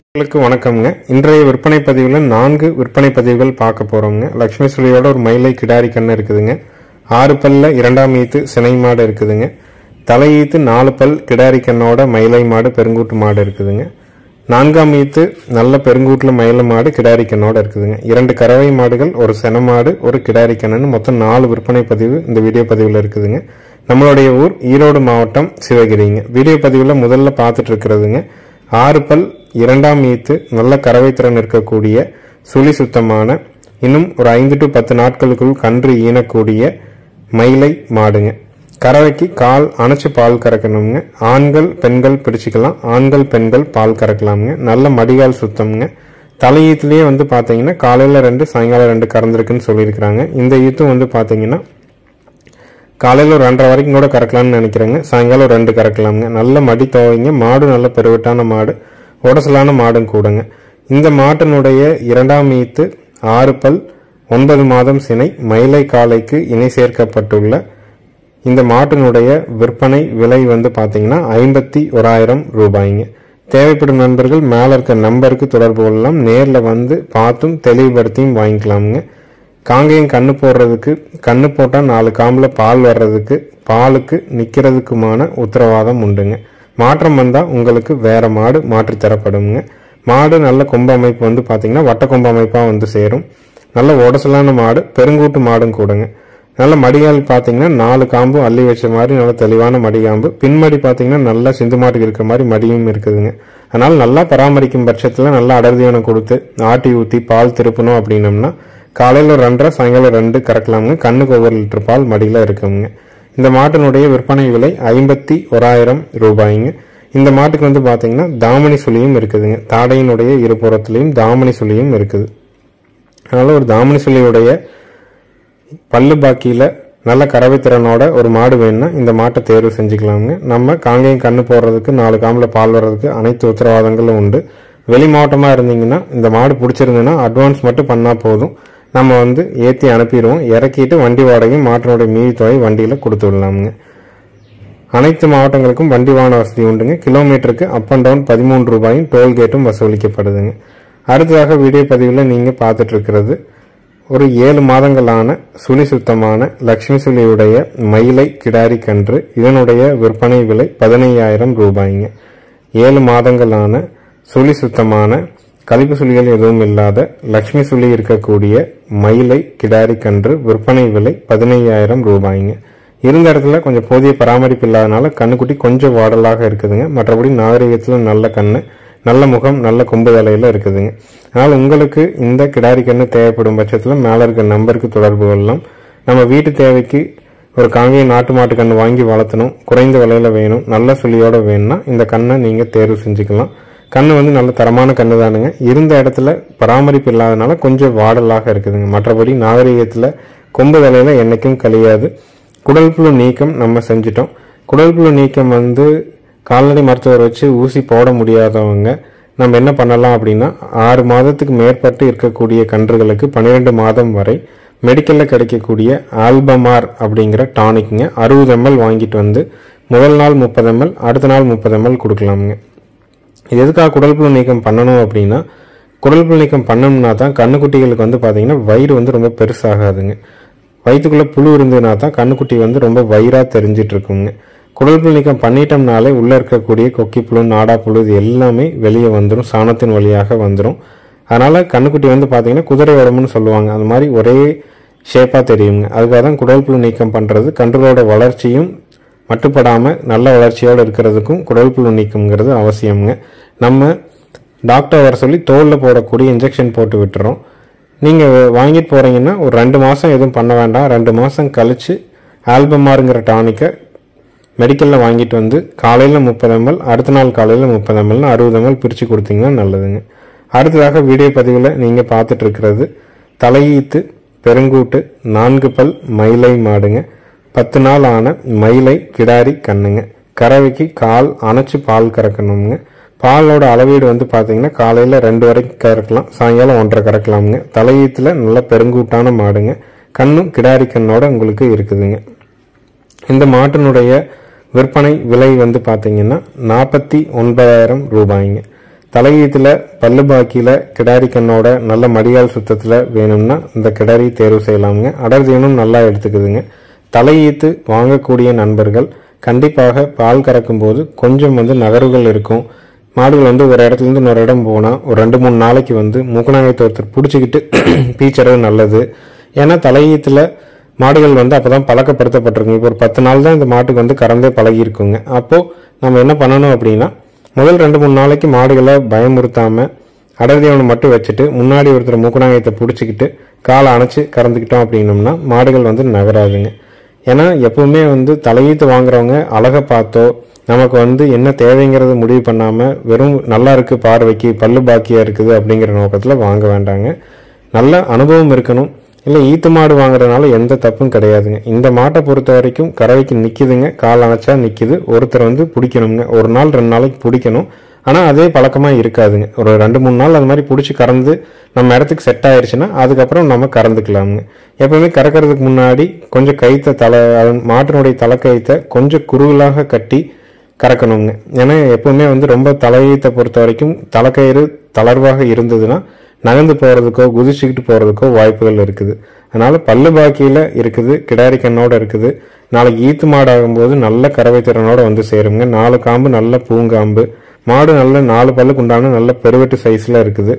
உங்களுக்கு வணக்கம்ங்க இன்றைய விற்பனை பதிவில் நான்கு விற்பனை பதிவுகள் பார்க்க போறோம்ங்க லக்ஷ்மி சுழியோட ஒரு மயிலை கிடாரி கண்ணு இருக்குதுங்க ஆறு பல்ல இரண்டாம் ஈத்து சினை மாடு இருக்குதுங்க தலை ஈத்து நாலு பல் கிடாரி கண்ணோட மயிலை மாடு பெருங்கூட்டு மாடு இருக்குதுங்க நான்காம் ஈத்து நல்ல பெருங்கூட்டுல மயில மாடு கிடாரி கண்ணோட இருக்குதுங்க இரண்டு கறவை மாடுகள் ஒரு சென மாடு ஒரு கிடாரி கண்ணுன்னு மொத்தம் நாலு விற்பனை பதிவு இந்த வீடியோ பதிவில் இருக்குதுங்க நம்மளுடைய ஊர் ஈரோடு மாவட்டம் சிவகிரிங்க வீடியோ பதிவில் முதல்ல பார்த்துட்டு இருக்கிறதுங்க ஆறு பல் இரண்டாம் ஈத்து நல்ல கறவை திறன் இருக்கக்கூடிய சுழி சுத்தமான இன்னும் ஒரு ஐந்து டு பத்து நாட்களுக்குள் கன்று ஈனக்கூடிய மயிலை மாடுங்க கறவைக்கு கால் அணைச்சு பால் கறக்கணுங்க ஆண்கள் பெண்கள் பிடிச்சிக்கலாம் ஆண்கள் பெண்கள் பால் கறக்கலாமுங்க நல்ல மடிகால் சுத்தம்ங்க தலை ஈத்துலேயே வந்து பார்த்தீங்கன்னா காலையில் ரெண்டு சாயங்காலம் ரெண்டு கறந்துருக்குன்னு சொல்லியிருக்கிறாங்க இந்த ஈத்தும் வந்து பார்த்தீங்கன்னா காலையில் ஒரு ரெண்டரை வரைக்கும் கூட கறக்கலாம்னு நினைக்கிறேங்க சாயங்காலம் ஒரு ரெண்டு கறக்கலாமுங்க நல்ல மடி துவைங்க மாடு நல்ல பெருவிட்டான மாடு உடசலான மாடும் கூடங்க இந்த மாட்டினுடைய இரண்டாம் ஈத்து ஆறு பல் ஒன்பது மாதம் சினை மயிலை காலைக்கு இணை சேர்க்கப்பட்டுள்ள இந்த மாட்டினுடைய விற்பனை விலை வந்து பார்த்தீங்கன்னா ஐம்பத்தி ஓராயிரம் ரூபாய்ங்க தேவைப்படும் நண்பர்கள் மேலே இருக்க நம்பருக்கு தொடர்பு கொள்ளலாம் நேரில் வந்து பார்த்தும் தெளிவுபடுத்தியும் வாங்கிக்கலாமுங்க காங்கேயம் கண்ணு போடுறதுக்கு கண்ணு போட்டால் நாலு காம்பில் பால் வர்றதுக்கு பாலுக்கு நிற்கிறதுக்குமான உத்தரவாதம் உண்டுங்க மாற்றம் வந்தால் உங்களுக்கு வேற மாடு மாற்றி தரப்படுங்க மாடு நல்ல கொம்பு அமைப்பு வந்து பார்த்தீங்கன்னா வட்ட கொம்பு அமைப்பாக வந்து சேரும் நல்ல உடசலான மாடு பெருங்கூட்டு மாடும் கூடங்க நல்ல மடிகால் பார்த்தீங்கன்னா நாலு காம்பும் அள்ளி வச்ச மாதிரி நல்ல தெளிவான மடிகாம்பு பின்மடி பார்த்தீங்கன்னா நல்லா சிந்து மாட்டுக்கு இருக்கிற மாதிரி மடியும் இருக்குதுங்க அதனால நல்லா பராமரிக்கும் பட்சத்தில் நல்லா அடர்த்தியான கொடுத்து ஆட்டி ஊற்றி பால் திருப்பணும் அப்படின்னம்னா காலையில் ஒரு ரெண்டரை சாயங்காலம் ரெண்டு கறக்கலாமுங்க கண்ணுக்கு ஒவ்வொரு லிட்டர் பால் மடியில் இருக்குங்க இந்த மாட்டினுடைய விற்பனை விலை ஐம்பத்தி ஓராயிரம் ரூபாய்ங்க இந்த மாட்டுக்கு வந்து பார்த்தீங்கன்னா தாமணி சுழியும் இருக்குதுங்க தாடையினுடைய இருபுறத்துலையும் தாமணி சுழியும் இருக்குது அதனால ஒரு தாமணி சுழியுடைய பல்லு பாக்கியில் நல்ல கறவை திறனோட ஒரு மாடு வேணும்னா இந்த மாட்டை தேர்வு செஞ்சுக்கலாமுங்க நம்ம காங்கேயம் கண்ணு போடுறதுக்கு நாலு காம்பில் பால் வர்றதுக்கு அனைத்து உத்தரவாதங்களும் உண்டு வெளி மாவட்டமாக இருந்தீங்கன்னா இந்த மாடு பிடிச்சிருந்ததுன்னா அட்வான்ஸ் மட்டும் பண்ணால் போதும் நம்ம வந்து ஏற்றி அனுப்பிடுவோம் இறக்கிட்டு வண்டி வாடகையும் மாட்டினுடைய மீதி தொகை வண்டியில் கொடுத்து விடலாமுங்க அனைத்து மாவட்டங்களுக்கும் வண்டி வாகன வசதி உண்டுங்க கிலோமீட்டருக்கு அப் அண்ட் டவுன் பதிமூன்று ரூபாயும் டோல்கேட்டும் வசூலிக்கப்படுதுங்க அடுத்ததாக வீடியோ பதிவில் நீங்கள் பார்த்துட்டு இருக்கிறது ஒரு ஏழு மாதங்களான சுழி சுத்தமான லக்ஷ்மி சுழியுடைய மயிலை கிடாரி கன்று இதனுடைய விற்பனை விலை பதினையாயிரம் ரூபாய்ங்க ஏழு மாதங்களான சுழி சுத்தமான கழிப்பு சுழிகள் எதுவும் இல்லாத லக்ஷ்மி சுழி இருக்கக்கூடிய மயிலை கிடாரி கன்று விற்பனை விலை பதினையாயிரம் ரூபாய்ங்க இருந்த இடத்துல கொஞ்சம் போதிய பராமரிப்பு இல்லாதனால கண்ணுக்குட்டி கொஞ்சம் வாடலாக இருக்குதுங்க மற்றபடி நாகரிகத்தில் நல்ல கண்ணு நல்ல முகம் நல்ல கொம்பு தலையில் இருக்குதுங்க அதனால் உங்களுக்கு இந்த கிடாரி கண்ணு தேவைப்படும் பட்சத்தில் மேலே இருக்க நம்பருக்கு தொடர்பு கொள்ளலாம் நம்ம வீட்டு தேவைக்கு ஒரு காங்கேய நாட்டு மாட்டு கண்ணு வாங்கி வளர்த்தணும் குறைந்த விலையில வேணும் நல்ல சுழியோட வேணும்னா இந்த கண்ணை நீங்கள் தேர்வு செஞ்சுக்கலாம் கண்ணு வந்து நல்ல தரமான கண்ணு தானுங்க இருந்த இடத்துல பராமரிப்பு இல்லாதனால கொஞ்சம் வாடலாக இருக்குதுங்க மற்றபடி நாகரிகத்தில் கொம்பு தலையில என்னைக்கும் கழியாது குடல் புழு நீக்கம் நம்ம செஞ்சிட்டோம் குடல் புழு நீக்கம் வந்து கால்நடை மருத்துவர் வச்சு ஊசி போட முடியாதவங்க நம்ம என்ன பண்ணலாம் அப்படின்னா ஆறு மாதத்துக்கு மேற்பட்டு இருக்கக்கூடிய கன்றுகளுக்கு பன்னிரெண்டு மாதம் வரை மெடிக்கலில் கிடைக்கக்கூடிய ஆல்பமார் அப்படிங்கிற டானிக்ங்க அறுபது எம்எல் வாங்கிட்டு வந்து முதல் நாள் முப்பது எம்எல் அடுத்த நாள் முப்பது எம்எல் கொடுக்கலாமுங்க இது எதுக்காக குடல்புழு நீக்கம் பண்ணணும் அப்படின்னா குடல்புழு நீக்கம் பண்ணணும்னா தான் கண்ணுக்குட்டிகளுக்கு வந்து பார்த்தீங்கன்னா வயிறு வந்து ரொம்ப பெருசாகாதுங்க வயிற்றுக்குள்ளே புழு இருந்ததுனா தான் கண்ணுக்குட்டி வந்து ரொம்ப வயிறாக தெரிஞ்சிட்டு இருக்குங்க குடல்புழு நீக்கம் பண்ணிட்டோம்னாலே உள்ளே இருக்கக்கூடிய கொக்கி புழு நாடா புழு இது எல்லாமே வெளியே வந்துடும் சாணத்தின் வழியாக வந்துடும் அதனால் கண்ணுக்குட்டி வந்து பார்த்தீங்கன்னா குதிரை உடம்புன்னு சொல்லுவாங்க அது மாதிரி ஒரே ஷேப்பாக தெரியுங்க அதுக்காக தான் குடல்புழு நீக்கம் பண்ணுறது கன்றுகளோட வளர்ச்சியும் மட்டுப்படாமல் நல்ல வளர்ச்சியோடு இருக்கிறதுக்கும் குடல்புழு நீக்கம்ங்கிறது அவசியம்ங்க நம்ம டாக்டர் வர சொல்லி தோலில் போடக்கூடிய இன்ஜெக்ஷன் போட்டு விட்டுறோம் நீங்கள் வாங்கிட்டு போகிறீங்கன்னா ஒரு ரெண்டு மாதம் எதுவும் பண்ண வேண்டாம் ரெண்டு மாதம் கழித்து ஆல்பமாருங்கிற டானிக்கை மெடிக்கலில் வாங்கிட்டு வந்து காலையில் முப்பது எம்எல் அடுத்த நாள் காலையில் முப்பது எம்எல்னு அறுபது எம்எல் பிரித்து கொடுத்தீங்கன்னா நல்லதுங்க அடுத்ததாக வீடியோ பதிவில் நீங்கள் பார்த்துட்டு இருக்கிறது தலையீத்து பெருங்கூட்டு நான்கு பல் மயிலை மாடுங்க பத்து நாள் ஆன மயிலை கிடாரி கண்ணுங்க கறவைக்கு கால் அணைச்சு பால் கறக்கணுங்க பாலோட அளவீடு வந்து பார்த்தீங்கன்னா காலையில் ரெண்டு வரைக்கும் கறக்கலாம் சாயங்காலம் ஒன்றரை கறக்கலாமுங்க தலையீத்தில் நல்ல பெருங்கூட்டான மாடுங்க கண்ணும் கிடாரி கண்ணோட உங்களுக்கு இருக்குதுங்க இந்த மாட்டினுடைய விற்பனை விலை வந்து பார்த்தீங்கன்னா நாற்பத்தி ஒன்பதாயிரம் ரூபாய்ங்க தலையீத்துல பல்லு பாக்கியில கிடாரி கண்ணோட நல்ல மடிகால் சுத்தத்துல வேணும்னா இந்த கிடாரி தேர்வு செய்யலாமுங்க அடர் தீவனம் நல்லா எடுத்துக்குதுங்க தலையீத்து வாங்கக்கூடிய நண்பர்கள் கண்டிப்பாக பால் கறக்கும் போது கொஞ்சம் வந்து நகர்வுகள் இருக்கும் மாடுகள் வந்து ஒரு இடத்துல இருந்து இன்னொரு இடம் போனால் ஒரு ரெண்டு மூணு நாளைக்கு வந்து மூக்கநாயத்தை ஒருத்தர் பிடிச்சிக்கிட்டு பீச்சறது நல்லது ஏன்னா தலையீத்துல மாடுகள் வந்து அப்பதான் பழக்கப்படுத்தப்பட்டிருக்கும் இப்போ ஒரு பத்து நாள் தான் இந்த மாட்டுக்கு வந்து கறந்தே பழகி இருக்குங்க அப்போ நம்ம என்ன பண்ணணும் அப்படின்னா முதல் ரெண்டு மூணு நாளைக்கு மாடுகளை பயமுறுத்தாம அடர்தீவனம் மட்டும் வச்சுட்டு முன்னாடி ஒருத்தர் மூக்கநாயத்தை பிடிச்சிக்கிட்டு காலை அணைச்சு கறந்துக்கிட்டோம் அப்படின்னோம்னா மாடுகள் வந்து நகராதுங்க ஏன்னா எப்பவுமே வந்து தலையீத்து வாங்குறவங்க அழகை பார்த்தோ நமக்கு வந்து என்ன தேவைங்கிறத முடிவு பண்ணாம வெறும் நல்லா இருக்கு பார்வைக்கு பல்லு பாக்கியா இருக்குது அப்படிங்கிற நோக்கத்துல வாங்க வேண்டாங்க நல்ல அனுபவம் இருக்கணும் இல்லை ஈத்து மாடு வாங்குறதுனால எந்த தப்பும் கிடையாதுங்க இந்த மாட்டை பொறுத்த வரைக்கும் கறவைக்கு நிக்குதுங்க கால் அணைச்சா நிக்குது ஒருத்தர் வந்து பிடிக்கணுங்க ஒரு நாள் ரெண்டு நாளைக்கு பிடிக்கணும் ஆனால் அதே பழக்கமாக இருக்காதுங்க ஒரு ரெண்டு மூணு நாள் அது மாதிரி பிடிச்சி கறந்து நம்ம இடத்துக்கு செட் ஆயிருச்சுன்னா அதுக்கப்புறம் நம்ம கறந்துக்கலாமுங்க எப்பவுமே கறக்கிறதுக்கு முன்னாடி கொஞ்சம் கைத்த தலை அதன் மாட்டினுடைய தலைக்கயித்தை கொஞ்சம் குறுகலாக கட்டி கறக்கணுங்க ஏன்னா எப்பவுமே வந்து ரொம்ப தலையீத்தை பொறுத்த வரைக்கும் தலைக்கயிறு தளர்வாக இருந்ததுன்னா நகர்ந்து போறதுக்கோ குதிச்சுக்கிட்டு போறதுக்கோ வாய்ப்புகள் இருக்குது அதனால பல்லு பாக்கியில இருக்குது கிடாரி கண்ணோட இருக்குது நாளைக்கு ஈத்து மாடு ஆகும்போது நல்ல கறவை திறனோட வந்து சேருங்க நாலு காம்பு நல்ல பூங்காம்பு மாடு நல்ல நாலு பல்லுக்கு உண்டான நல்ல பெருவெட்டு சைஸ்ல இருக்குது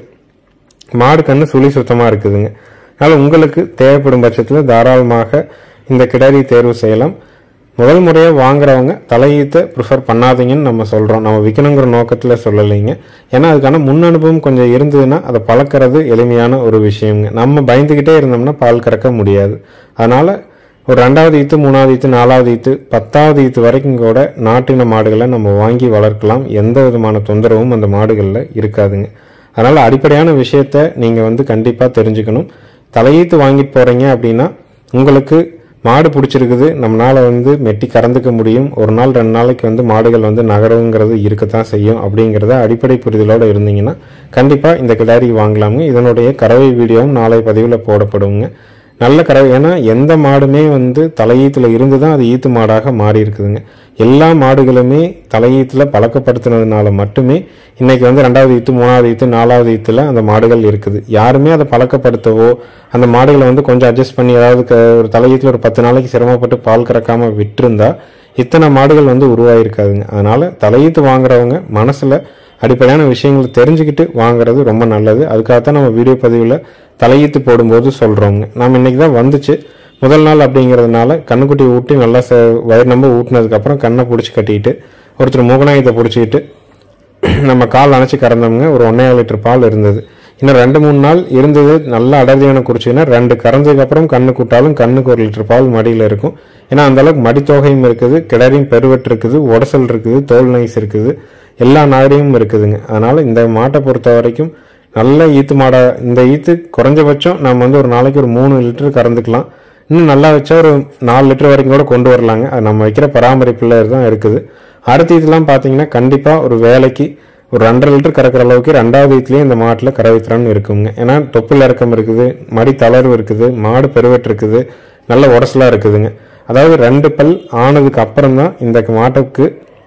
மாடு கண்ணு சுழி சுத்தமா இருக்குதுங்க அதனால உங்களுக்கு தேவைப்படும் பட்சத்தில் தாராளமாக இந்த கிடாரி தேர்வு செய்யலாம் முதல் முறையாக வாங்குறவங்க தலையீத்தை ப்ரிஃபர் பண்ணாதீங்கன்னு நம்ம சொல்கிறோம் நம்ம விற்கணுங்கிற நோக்கத்தில் சொல்லலைங்க ஏன்னா அதுக்கான முன் அனுபவம் கொஞ்சம் இருந்ததுன்னா அதை பழக்கிறது எளிமையான ஒரு விஷயங்க நம்ம பயந்துக்கிட்டே இருந்தோம்னா பால் கறக்க முடியாது அதனால் ஒரு ரெண்டாவது ஈத்து மூணாவது ஈத்து நாலாவது ஈத்து பத்தாவது ஈத்து வரைக்கும் கூட நாட்டின மாடுகளை நம்ம வாங்கி வளர்க்கலாம் எந்த விதமான தொந்தரவும் அந்த மாடுகளில் இருக்காதுங்க அதனால் அடிப்படையான விஷயத்த நீங்கள் வந்து கண்டிப்பாக தெரிஞ்சுக்கணும் தலையீத்து வாங்கிட்டு போகிறீங்க அப்படின்னா உங்களுக்கு மாடு பிடிச்சிருக்குது நம்மளால வந்து மெட்டி கறந்துக்க முடியும் ஒரு நாள் ரெண்டு நாளைக்கு வந்து மாடுகள் வந்து நகரவுங்கிறது இருக்கத்தான் செய்யும் அப்படிங்கிறத அடிப்படை புரிதலோட இருந்தீங்கன்னா கண்டிப்பாக இந்த கிடாரி வாங்கலாமுங்க இதனுடைய கறவை வீடியோவும் நாளை பதிவில் போடப்படுங்க நல்ல கறவை ஏன்னா எந்த மாடுமே வந்து தலையீத்துல இருந்து தான் அது ஈத்து மாடாக மாறி இருக்குதுங்க எல்லா மாடுகளுமே தலையீத்துல பழக்கப்படுத்தினதுனால மட்டுமே இன்னைக்கு வந்து ரெண்டாவது ஈத்து மூணாவது ஈத்து நாலாவது ஈத்துல அந்த மாடுகள் இருக்குது யாருமே அதை பழக்கப்படுத்தவோ அந்த மாடுகளை வந்து கொஞ்சம் அட்ஜஸ்ட் பண்ணி ஏதாவது க- ஒரு தலையீத்துல ஒரு பத்து நாளைக்கு சிரமப்பட்டு பால் கறக்காம விட்டிருந்தா இத்தனை மாடுகள் வந்து உருவாயிருக்காதுங்க அதனால தலையீத்து வாங்குறவங்க மனசுல அடிப்படையான விஷயங்களை தெரிஞ்சுக்கிட்டு வாங்குறது ரொம்ப நல்லது அதுக்காகத்தான் நம்ம வீடியோ பதிவில் தலையீத்து போடும்போது சொல்கிறோங்க நாம் இன்னைக்கு தான் வந்துச்சு முதல் நாள் அப்படிங்கிறதுனால கண்ணுக்குட்டி ஊட்டி நல்லா ச வயிறு நம்ப ஊட்டினதுக்கப்புறம் கண்ணை பிடிச்சி கட்டிட்டு ஒருத்தர் மூகநாயத்தை பிடிச்சிக்கிட்டு நம்ம கால் அணைச்சி கறந்தோம்ங்க ஒரு ஒன்றே லிட்டர் பால் இருந்தது இன்னும் ரெண்டு மூணு நாள் இருந்தது நல்ல அடர்த்தியான குடிச்சிங்கன்னா ரெண்டு கறந்ததுக்கு அப்புறம் கண்ணு கூட்டாலும் கண்ணுக்கு ஒரு லிட்டர் பால் மடியில் இருக்கும் ஏன்னா அந்த அளவுக்கு மடித்தொகையும் இருக்குது கிடரியும் பெருவெட்டு இருக்குது உடசல் இருக்குது தோல் நைஸ் இருக்குது எல்லா நாகரிகமும் இருக்குதுங்க அதனால இந்த மாட்டை பொறுத்த வரைக்கும் நல்ல ஈத்து மாடா இந்த ஈத்து குறைஞ்சபட்சம் நம்ம வந்து ஒரு நாளைக்கு ஒரு மூணு லிட்டர் கறந்துக்கலாம் இன்னும் நல்லா வச்சா ஒரு நாலு லிட்டர் வரைக்கும் கூட கொண்டு வரலாங்க அது நம்ம வைக்கிற பராமரிப்புல தான் இருக்குது அடுத்த இதெல்லாம் பார்த்தீங்கன்னா கண்டிப்பாக ஒரு வேலைக்கு ஒரு ரெண்டரை லிட்டர் கறக்கிற அளவுக்கு ரெண்டாவது இதுலேயே இந்த மாட்டில் கறவைத்திறன் இருக்குங்க ஏன்னா தொப்புள் இறக்கம் இருக்குது மடி தளர்வு இருக்குது மாடு பெருவெட்டு இருக்குது நல்ல உடசலாக இருக்குதுங்க அதாவது ரெண்டு பல் ஆனதுக்கு அப்புறம் தான் இந்த மாட்டுக்கு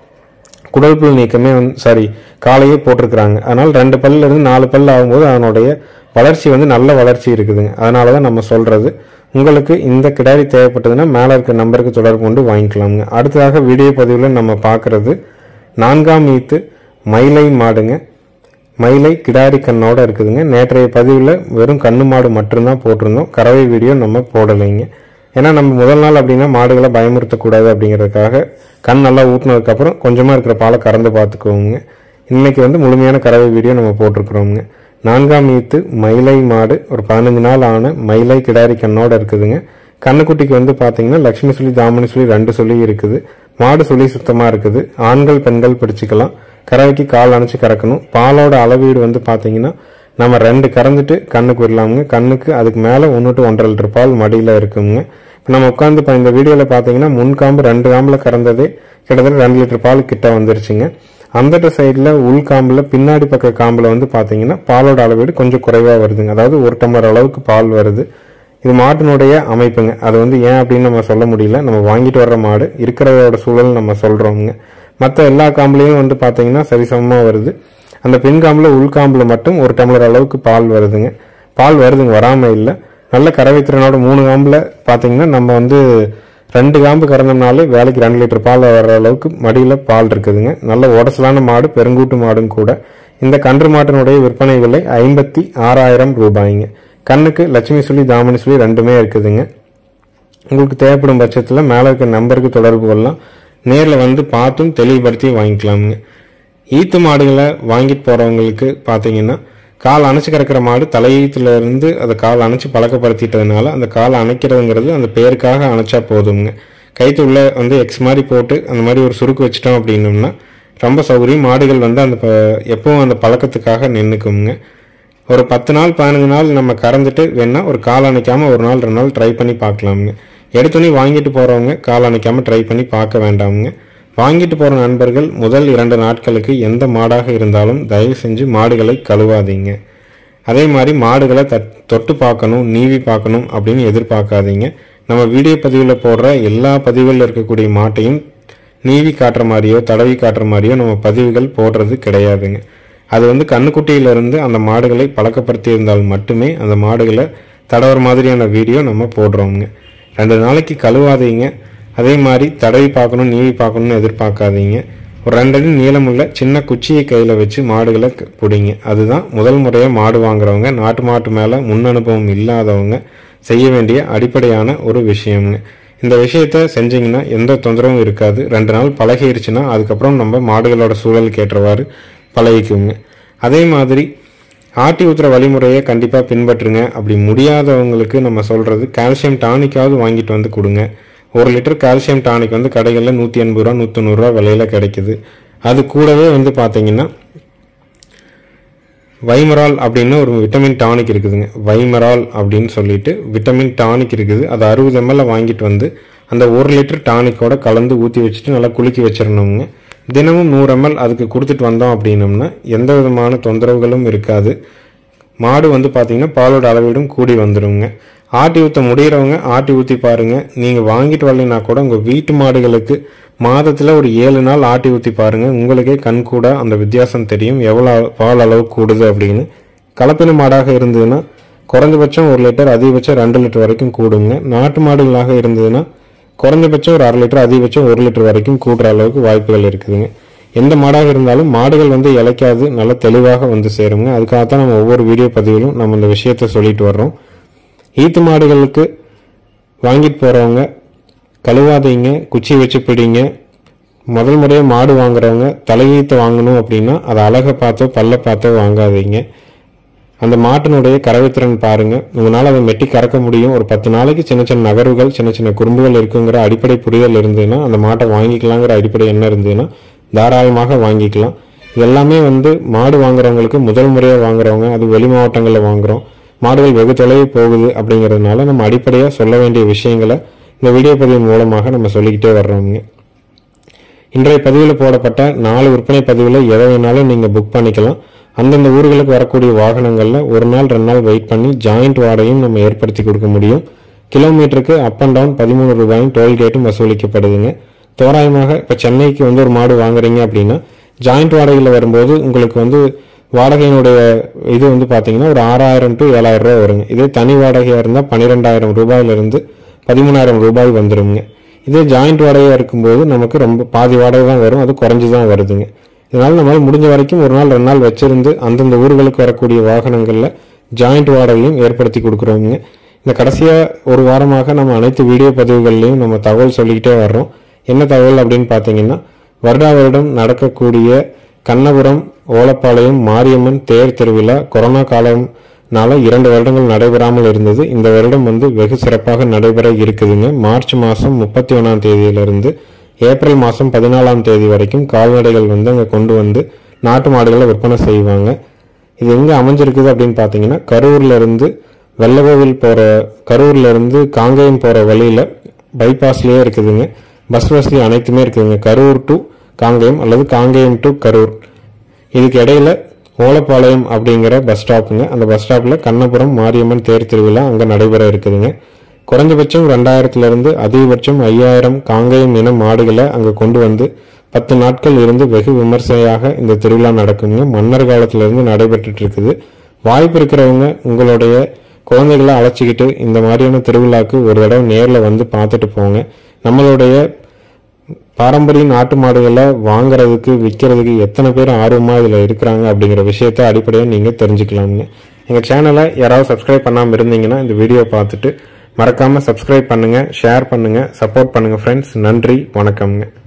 குடல்புல் நீக்கமே வந்து சாரி காலையே போட்டிருக்கிறாங்க அதனால ரெண்டு பல்லுல இருந்து நாலு பல் ஆகும்போது அதனுடைய வளர்ச்சி வந்து நல்ல வளர்ச்சி இருக்குதுங்க அதனால தான் நம்ம சொல்றது உங்களுக்கு இந்த கிடாரி தேவைப்பட்டதுன்னா மேலே இருக்க நம்பருக்கு தொடர்பு கொண்டு வாங்கிக்கலாமுங்க அடுத்ததாக வீடியோ பதிவில் நம்ம பார்க்கறது நான்காம் ஈத்து மயிலை மாடுங்க மயிலை கிடாரி கண்ணோட இருக்குதுங்க நேற்றைய பதிவில் வெறும் கண்ணு மாடு மட்டும்தான் போட்டிருந்தோம் கறவை வீடியோ நம்ம போடலைங்க ஏன்னா நம்ம முதல் நாள் அப்படின்னா மாடுகளை பயமுறுத்தக்கூடாது அப்படிங்கிறதுக்காக கண் நல்லா ஊட்டினதுக்கப்புறம் கொஞ்சமாக இருக்கிற பாலை கறந்து பார்த்துக்குவோங்க இன்னைக்கு வந்து முழுமையான கறவை வீடியோ நம்ம போட்டிருக்கிறோங்க நான்காம் ஈத்து மயிலை மாடு ஒரு பதினஞ்சு நாள் ஆன மயிலை கிடாரி கண்ணோட இருக்குதுங்க கண்ணுக்குட்டிக்கு வந்து பார்த்தீங்கன்னா லக்ஷ்மி சொல்லி தாமணி சொல்லி ரெண்டு சொல்லி இருக்குது மாடு சொல்லி சுத்தமாக இருக்குது ஆண்கள் பெண்கள் பிடிச்சிக்கலாம் கறவைக்கு கால் அணைச்சு கறக்கணும் பாலோட அளவீடு வந்து பார்த்தீங்கன்னா நம்ம ரெண்டு கறந்துட்டு கண்ணுக்கு விடலாமுங்க கண்ணுக்கு அதுக்கு மேலே ஒன்று டு ஒன்றரை லிட்டர் பால் மடியில் இருக்குங்க இப்போ நம்ம உட்காந்து இப்போ இந்த வீடியோவில் பார்த்தீங்கன்னா முன் காம்பு ரெண்டு காம்பில் கறந்ததே கிட்டத்தட்ட ரெண்டு லிட்டர் பால் கிட்ட வந்துருச்சுங்க அந்த சைடில் உள் காம்பில் பின்னாடி பக்க காம்பில் வந்து பார்த்தீங்கன்னா பாலோட அளவீடு கொஞ்சம் குறைவாக வருதுங்க அதாவது ஒரு டம்ளர் அளவுக்கு பால் வருது இது மாட்டினுடைய அமைப்புங்க அது வந்து ஏன் அப்படின்னு நம்ம சொல்ல முடியல நம்ம வாங்கிட்டு வர்ற மாடு இருக்கிறதோட சூழல் நம்ம சொல்கிறோமுங்க மற்ற எல்லா காம்புலையும் வந்து பார்த்தீங்கன்னா சரிசமமாக வருது அந்த பின்காம்பில் உள்காம்பில் மட்டும் ஒரு டம்ளர் அளவுக்கு பால் வருதுங்க பால் வருதுங்க வராமல் இல்லை நல்ல கறவை திறனோட மூணு காம்பில் பார்த்தீங்கன்னா நம்ம வந்து ரெண்டு காம்பு கறந்தோம்னாலே வேலைக்கு ரெண்டு லிட்டர் பால் வர்ற அளவுக்கு மடியில் பால் இருக்குதுங்க நல்ல உடசலான மாடு பெருங்கூட்டு மாடும் கூட இந்த கன்று மாட்டினுடைய விற்பனை விலை ஐம்பத்தி ஆறாயிரம் ரூபாய்ங்க கண்ணுக்கு லட்சுமி சொல்லி தாமனி சொல்லி ரெண்டுமே இருக்குதுங்க உங்களுக்கு தேவைப்படும் பட்சத்தில் மேலே இருக்க நம்பருக்கு தொடர்பு கொள்ளலாம் நேரில் வந்து பார்த்தும் தெளிவுபடுத்தி வாங்கிக்கலாமுங்க ஈத்து மாடுகளை வாங்கிட்டு போகிறவங்களுக்கு பார்த்தீங்கன்னா கால் அணைச்சி கிடக்கிற மாடு தலையீத்துல இருந்து அதை கால் அணைச்சி பழக்கப்படுத்திட்டதுனால அந்த கால் அணைக்கிறதுங்கிறது அந்த பேருக்காக அணைச்சா போதுங்க கைத்து உள்ள வந்து எக்ஸ் மாதிரி போட்டு அந்த மாதிரி ஒரு சுருக்கு வச்சிட்டோம் அப்படின்னோம்னா ரொம்ப சௌகரியம் மாடுகள் வந்து அந்த ப- எப்பவும் அந்த பழக்கத்துக்காக நின்றுக்குங்க ஒரு பத்து நாள் பதினஞ்சு நாள் நம்ம கறந்துட்டு வேணா ஒரு கால் அணைக்காம ஒரு நாள் ரெண்டு நாள் ட்ரை பண்ணி பார்க்கலாமுங்க எடுத்தோடனே வாங்கிட்டு போறவங்க கால் அணைக்காம ட்ரை பண்ணி பார்க்க வேண்டாமுங்க வாங்கிட்டு போற நண்பர்கள் முதல் இரண்டு நாட்களுக்கு எந்த மாடாக இருந்தாலும் தயவு செஞ்சு மாடுகளை கழுவாதீங்க அதே மாதிரி மாடுகளை தட் தொட்டு பார்க்கணும் நீவி பார்க்கணும் அப்படின்னு எதிர்பார்க்காதீங்க நம்ம வீடியோ பதிவில் போடுற எல்லா பதிவுகளில் இருக்கக்கூடிய மாட்டையும் நீவி காட்டுற மாதிரியோ தடவி காட்டுற மாதிரியோ நம்ம பதிவுகள் போடுறது கிடையாதுங்க அது வந்து கண்ணுக்குட்டியிலிருந்து அந்த மாடுகளை பழக்கப்படுத்தி இருந்தால் மட்டுமே அந்த மாடுகளை தடவுற மாதிரியான வீடியோ நம்ம போடுறோங்க ரெண்டு நாளைக்கு கழுவாதீங்க அதே மாதிரி தடவி பார்க்கணும் நீவி பார்க்கணும்னு எதிர்பார்க்காதீங்க ஒரு ரெண்டடி நீளமுள்ள சின்ன குச்சியை கையில் வச்சு மாடுகளை க- பிடிங்க அதுதான் முதல் முறையாக மாடு வாங்குறவங்க நாட்டு மாட்டு மேலே முன் அனுபவம் இல்லாதவங்க செய்ய வேண்டிய அடிப்படையான ஒரு விஷயம்ங்க இந்த விஷயத்த செஞ்சீங்கன்னா எந்த தொந்தரவும் இருக்காது ரெண்டு நாள் பழகிருச்சுன்னா அதுக்கப்புறம் நம்ம மாடுகளோட சூழலுக்கு ஏற்றவாறு பழகிக்குங்க அதே மாதிரி ஆட்டி ஊத்துற வழிமுறையை கண்டிப்பாக பின்பற்றுங்க அப்படி முடியாதவங்களுக்கு நம்ம சொல்கிறது கால்சியம் டானிக்காவது வாங்கிட்டு வந்து கொடுங்க ஒரு லிட்டர் கால்சியம் டானிக் வந்து கடைகளில் நூற்றி எண்பது ரூபா நூற்றொண்ணூறுரூவா விலையில கிடைக்குது அது கூடவே வந்து பார்த்தீங்கன்னா வைமரால் அப்படின்னு ஒரு விட்டமின் டானிக் இருக்குதுங்க வைமரால் அப்படின்னு சொல்லிட்டு விட்டமின் டானிக் இருக்குது அது அறுபது எம்எல் வாங்கிட்டு வந்து அந்த ஒரு லிட்டர் டானிக்கோட கலந்து ஊற்றி வச்சுட்டு நல்லா குலுக்கி வச்சிடணுங்க தினமும் நூறு எம்எல் அதுக்கு கொடுத்துட்டு வந்தோம் அப்படின்னம்னா எந்த விதமான தொந்தரவுகளும் இருக்காது மாடு வந்து பார்த்தீங்கன்னா பாலோட அளவீடும் கூடி வந்துருங்க ஆட்டி ஊற்ற முடியறவங்க ஆட்டி ஊற்றி பாருங்க நீங்கள் வாங்கிட்டு வரலைன்னா கூட உங்கள் வீட்டு மாடுகளுக்கு மாதத்தில் ஒரு ஏழு நாள் ஆட்டி ஊற்றி பாருங்க உங்களுக்கே கண் கூட அந்த வித்தியாசம் தெரியும் எவ்வளோ பால் அளவு கூடுது அப்படின்னு கலப்பின மாடாக இருந்ததுன்னா குறைஞ்சபட்சம் ஒரு லிட்டர் அதிகபட்சம் ரெண்டு லிட்டர் வரைக்கும் கூடுங்க நாட்டு மாடுகளாக இருந்ததுன்னா குறைஞ்சபட்சம் ஒரு அரை லிட்டர் அதிகபட்சம் ஒரு லிட்டர் வரைக்கும் கூடுற அளவுக்கு வாய்ப்புகள் இருக்குதுங்க எந்த மாடாக இருந்தாலும் மாடுகள் வந்து இளைக்காது நல்லா தெளிவாக வந்து சேருங்க அதுக்காகத்தான் நம்ம ஒவ்வொரு வீடியோ பதிவிலும் நம்ம இந்த விஷயத்த சொல்லிட்டு வர்றோம் ஈத்து மாடுகளுக்கு வாங்கிட்டு போகிறவங்க கழுவாதீங்க குச்சி வச்சு பிடிங்க முதல் முறையாக மாடு வாங்குறவங்க தலையீத்து வாங்கணும் அப்படின்னா அதை அழகை பார்த்தோ பல்ல பார்த்தோ வாங்காதீங்க அந்த மாட்டினுடைய கறவைத்திறன் பாருங்க உங்களால் அதை மெட்டி கறக்க முடியும் ஒரு பத்து நாளைக்கு சின்ன சின்ன நகர்வுகள் சின்ன சின்ன குறும்புகள் இருக்குங்கிற அடிப்படை புரிதல் இருந்ததுன்னா அந்த மாட்டை வாங்கிக்கலாங்கிற அடிப்படை என்ன இருந்ததுன்னா தாராளமாக வாங்கிக்கலாம் இது எல்லாமே வந்து மாடு வாங்குறவங்களுக்கு முதல் முறையாக வாங்குறவங்க அது வெளி மாவட்டங்களில் வாங்குறோம் மாடுகள் வெகு தொலைவு போகுது அப்படிங்கிறதுனால நம்ம அடிப்படையாக சொல்ல வேண்டிய விஷயங்களை இந்த வீடியோ பதிவு மூலமாக நம்ம சொல்லிக்கிட்டே வர்றோங்க இன்றைய பதிவில் போடப்பட்ட நாலு விற்பனை பதிவில் எதை வேணாலும் நீங்கள் புக் பண்ணிக்கலாம் அந்தந்த ஊர்களுக்கு வரக்கூடிய வாகனங்களில் ஒரு நாள் ரெண்டு நாள் வெயிட் பண்ணி ஜாயிண்ட் வாடகையும் நம்ம ஏற்படுத்தி கொடுக்க முடியும் கிலோமீட்டருக்கு அப் அண்ட் டவுன் பதிமூணு ரூபாயும் டோல்கேட்டும் வசூலிக்கப்படுதுங்க தோராயமாக இப்போ சென்னைக்கு வந்து ஒரு மாடு வாங்குறீங்க அப்படின்னா ஜாயிண்ட் வாடகையில் வரும்போது உங்களுக்கு வந்து வாடகையினுடைய இது வந்து பார்த்தீங்கன்னா ஒரு ஆறாயிரம் டு ஏழாயிரம் ரூபாய் வருங்க இதே தனி வாடகையாக இருந்தால் பன்னிரெண்டாயிரம் ரூபாயிலிருந்து பதிமூணாயிரம் ரூபாய் வந்துருங்க இதே ஜாயிண்ட் வாடகையாக இருக்கும்போது நமக்கு ரொம்ப பாதி வாடகை தான் வரும் அது குறைஞ்சி தான் வருதுங்க இதனால நம்மளால் முடிஞ்ச வரைக்கும் ஒரு நாள் ரெண்டு நாள் வச்சிருந்து அந்தந்த ஊர்களுக்கு வரக்கூடிய வாகனங்களில் ஜாயிண்ட் வாடகையும் ஏற்படுத்தி கொடுக்குறோங்க இந்த கடைசியாக ஒரு வாரமாக நம்ம அனைத்து வீடியோ பதிவுகள்லையும் நம்ம தகவல் சொல்லிக்கிட்டே வர்றோம் என்ன தகவல் அப்படின்னு பார்த்தீங்கன்னா வருடா வருடம் நடக்கக்கூடிய கண்ணபுரம் ஓலப்பாளையம் மாரியம்மன் தேர் திருவிழா கொரோனா காலம்னால இரண்டு வருடங்கள் நடைபெறாமல் இருந்தது இந்த வருடம் வந்து வெகு சிறப்பாக நடைபெற இருக்குதுங்க மார்ச் மாதம் முப்பத்தி ஒன்றாம் தேதியிலிருந்து ஏப்ரல் மாதம் பதினாலாம் தேதி வரைக்கும் கால்நடைகள் வந்து அங்கே கொண்டு வந்து நாட்டு மாடுகளை விற்பனை செய்வாங்க இது எங்கே அமைஞ்சிருக்குது அப்படின்னு பார்த்தீங்கன்னா கரூர்ல இருந்து வெள்ளகோவில் போகிற கரூர்ல இருந்து காங்கேயம் போகிற வழியில் பைபாஸ்லேயே இருக்குதுங்க பஸ் வசதி அனைத்துமே இருக்குதுங்க கரூர் டு காங்கேயம் அல்லது காங்கேயம் டு கரூர் இதுக்கு இடையில ஓலப்பாளையம் அப்படிங்கிற பஸ் ஸ்டாப்புங்க அந்த பஸ் ஸ்டாப்பில் கண்ணபுரம் மாரியம்மன் தேர் திருவிழா அங்கே நடைபெற இருக்குதுங்க குறைஞ்சபட்சம் ரெண்டாயிரத்துல இருந்து அதிகபட்சம் ஐயாயிரம் காங்கேயம் இன மாடுகளை அங்கே கொண்டு வந்து பத்து நாட்கள் இருந்து வெகு விமர்சையாக இந்த திருவிழா நடக்குங்க மன்னர் காலத்திலிருந்து நடைபெற்றுட்டு இருக்குது வாய்ப்பு இருக்கிறவங்க உங்களுடைய குழந்தைகளை அழைச்சிக்கிட்டு இந்த மாதிரியான திருவிழாக்கு ஒரு தடவை நேரில் வந்து பார்த்துட்டு போங்க நம்மளுடைய பாரம்பரிய நாட்டு மாடுகளை வாங்குறதுக்கு விற்கிறதுக்கு எத்தனை பேர் ஆர்வமாக இதில் இருக்கிறாங்க அப்படிங்கிற விஷயத்த அடிப்படையாக நீங்கள் தெரிஞ்சுக்கலாம்ங்க எங்கள் சேனலை யாராவது சப்ஸ்கிரைப் பண்ணாமல் இருந்தீங்கன்னா இந்த வீடியோ பார்த்துட்டு மறக்காமல் சப்ஸ்கிரைப் பண்ணுங்கள் ஷேர் பண்ணுங்கள் சப்போர்ட் பண்ணுங்கள் ஃப்ரெண்ட்ஸ் நன்றி வணக்கம்ங்க